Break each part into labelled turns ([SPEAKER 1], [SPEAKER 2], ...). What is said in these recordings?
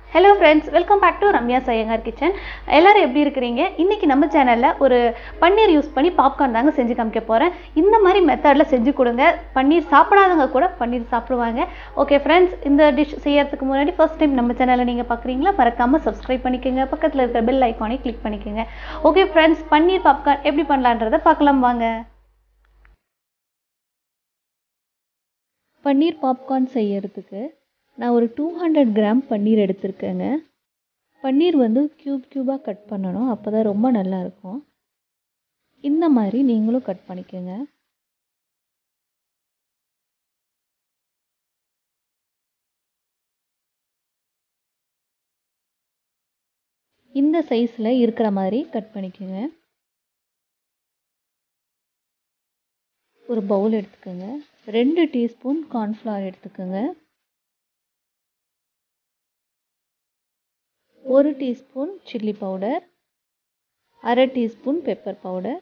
[SPEAKER 1] hello friends welcome back to Ramya Iyengar kitchen எல்லாரும் எப்படி இருக்கிறீங்க இன்னைக்கு நம்ம சேனலில் ஒரு பன்னீர் யூஸ் பண்ணி பாப்கார்ன் தாங்க செஞ்சு காமிக்க போகிறேன் இந்த மாதிரி மெத்தடில் செஞ்சு கொடுங்க பன்னீர் சாப்பிடாதவங்க கூட பன்னீர் சாப்பிடுவாங்க ஓகே ஃப்ரெண்ட்ஸ் இந்த டிஷ் செய்யறதுக்கு முன்னாடி ஃபர்ஸ்ட் டைம் நம்ம சேனலை நீங்கள் பார்க்குறீங்களா மறக்காமல் சப்ஸ்கிரைப் பண்ணிக்கோங்க பக்கத்தில் இருக்கிற பெல் ஐக்கானை கிளிக் பண்ணிக்கோங்க ஓகே ஃப்ரெண்ட்ஸ் பன்னீர் பாப்கார்ன் எப்படி பண்ணலான்றதை பார்க்கலாம் வாங்க பன்னீர் பாப்கார்ன் செய்யறதுக்கு நான் ஒரு டூ ஹண்ட்ரட் கிராம் பன்னீர் எடுத்திருக்கேங்க பன்னீர் வந்து க்யூப் க்யூபாக கட் பண்ணணும் அப்போ தான் ரொம்ப நல்லாயிருக்கும் இந்த மாதிரி நீங்களும் கட் பண்ணிக்கோங்க இந்த சைஸில் இருக்கிற மாதிரி கட் பண்ணிக்கோங்க ஒரு பவுல் எடுத்துக்கோங்க ரெண்டு டீஸ்பூன் கார்ன்ஃப்ளவர் எடுத்துக்கோங்க ஒரு டீஸ்பூன் சில்லி பவுடர் அரை டீஸ்பூன் பெப்பர் பவுடர்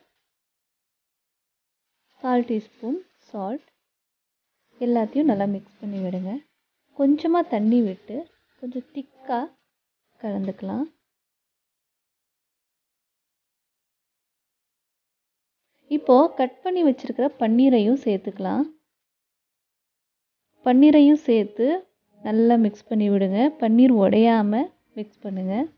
[SPEAKER 1] கால் டீஸ்பூன் சால்ட் எல்லாத்தையும் நல்லா மிக்ஸ் பண்ணி விடுங்க கொஞ்சமாக தண்ணி விட்டு கொஞ்சம் திக்காக கலந்துக்கலாம் இப்போது கட் பண்ணி வச்சுருக்கிற பன்னீரையும் சேர்த்துக்கலாம் பன்னீரையும் சேர்த்து நல்லா மிக்ஸ் பண்ணி விடுங்க பன்னீர் உடையாமல் மிக்ஸ் பண்ணுங்கள்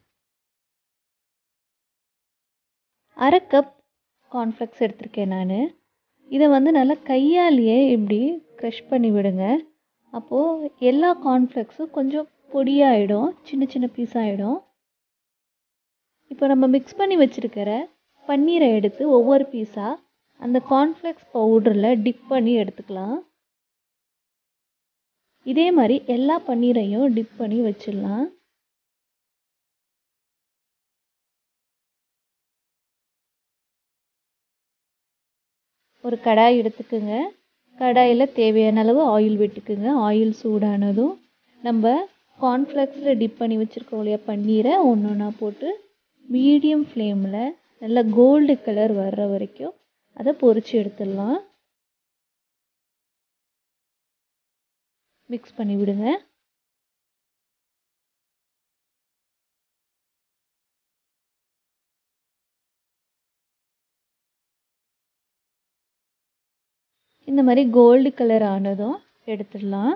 [SPEAKER 1] அரை கப் கார்ன்ஃப்ளெக்ஸ் எடுத்திருக்கேன் நான் இதை வந்து நல்லா கையாலேயே இப்படி க்ரஷ் பண்ணி விடுங்க அப்போது எல்லா கார்ன்ஃப்ளெக்ஸும் கொஞ்சம் பொடியாகிடும் சின்ன சின்ன பீஸ் ஆகிடும் இப்போ நம்ம மிக்ஸ் பண்ணி வச்சுருக்கிற பன்னீரை எடுத்து ஒவ்வொரு பீஸாக அந்த கார்ன்ஃப்ளெக்ஸ் பவுடரில் டிப் பண்ணி எடுத்துக்கலாம் இதே மாதிரி எல்லா பன்னீரையும் டிப் பண்ணி வச்சிடலாம் ஒரு கடாய் எடுத்துக்கோங்க கடாயில் தேவையான அளவு ஆயில் விட்டுக்குங்க ஆயில் சூடானதும் நம்ம கார்ன்ஃப்ளெக்ஸில் டிப் பண்ணி வச்சுருக்கோம் இல்லையா பன்னீரை ஒன்று ஒன்றா போட்டு மீடியம் ஃப்ளேமில் நல்லா கோல்டு கலர் வர்ற வரைக்கும் அதை பொரித்து எடுத்துடலாம் மிக்ஸ் பண்ணி விடுங்க இந்த மாதிரி கோல்டு கலர் ஆனதும் எடுத்துடலாம்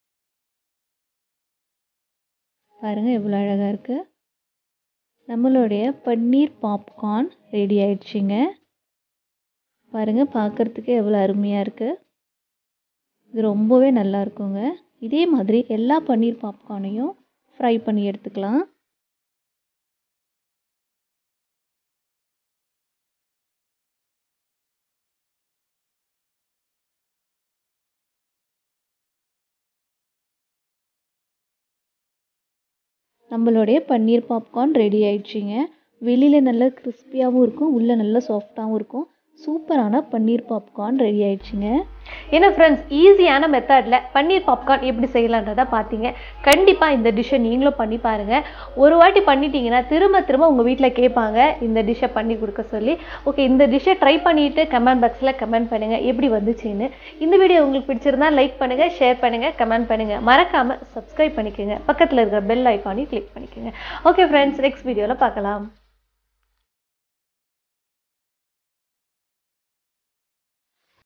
[SPEAKER 1] பாருங்கள் எவ்வளோ அழகாக இருக்குது நம்மளுடைய பன்னீர் பாப்கார்ன் ரெடி ஆயிடுச்சுங்க பாருங்கள் பார்க்குறதுக்கு எவ்வளோ அருமையாக இருக்குது இது ரொம்பவே நல்லா இருக்குங்க இதே மாதிரி எல்லா பன்னீர் பாப்கார்னையும் ஃப்ரை பண்ணி எடுத்துக்கலாம் நம்மளுடைய பன்னீர் பாப்கார்ன் ரெடி ஆயிடுச்சுங்க வெளியில் நல்லா கிறிஸ்பியாகவும் இருக்கும் உள்ளே நல்லா சாஃப்டாகவும் இருக்கும் சூப்பரான பன்னீர் பாப்கார்ன் ரெடி ஆயிடுச்சுங்க ஏன்னா ஃப்ரெண்ட்ஸ் ஈஸியான மெத்தடில் பன்னீர் பாப்கார்ன் எப்படி செய்யலான்றதை பார்த்தீங்க கண்டிப்பாக இந்த டிஷ்ஷை நீங்களும் பண்ணி பாருங்கள் ஒரு வாட்டி பண்ணிட்டீங்கன்னா திரும்ப திரும்ப உங்கள் வீட்டில் கேட்பாங்க இந்த டிஷ்ஷை பண்ணி கொடுக்க சொல்லி ஓகே இந்த டிஷ்ஷை ட்ரை பண்ணிவிட்டு கமெண்ட் பாக்ஸில் கமெண்ட் பண்ணுங்கள் எப்படி வந்துச்சுன்னு இந்த வீடியோ உங்களுக்கு பிடிச்சிருந்தா லைக் பண்ணுங்கள் ஷேர் பண்ணுங்கள் கமெண்ட் பண்ணுங்கள் மறக்காமல் சப்ஸ்கிரைப் பண்ணிக்கோங்க பக்கத்தில் இருக்கிற பெல் ஐக்கானையும் கிளிக் பண்ணிக்கோங்க ஓகே ஃப்ரெண்ட்ஸ் நெக்ஸ்ட் வீடியோவில் பார்க்கலாம்